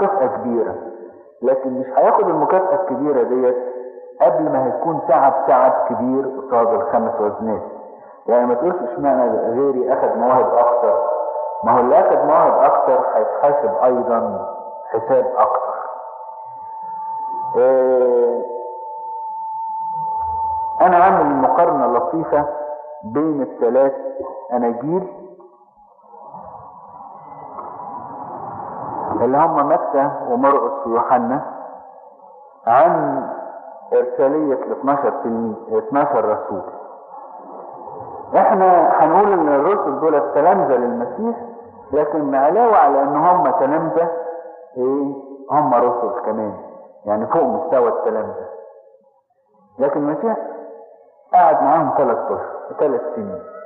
مكافأة كبيرة لكن مش هياخد المكافأة الكبيرة ديت قبل ما هيكون تعب تعب كبير قصاد الخمس وزنات يعني ما تقولش اشمعنى غيري اخد مواهب اكتر ما هو اللي اخد مواهب اكتر هيتحاسب ايضا حساب اكتر إيه انا عامل مقارنة لطيفة بين الثلاث اناجيل اللي هم متى ومرقس ويوحنا عن ارسالية ال 12 تلميذ 12 رسول احنا هنقول ان الرسل دول تلامذة للمسيح لكن علاوة على ان هم تلامذة ايه هم رسل كمان يعني فوق مستوى التلامذة لكن المسيح قعد معاهم ثلاث اشهر ثلاث سنين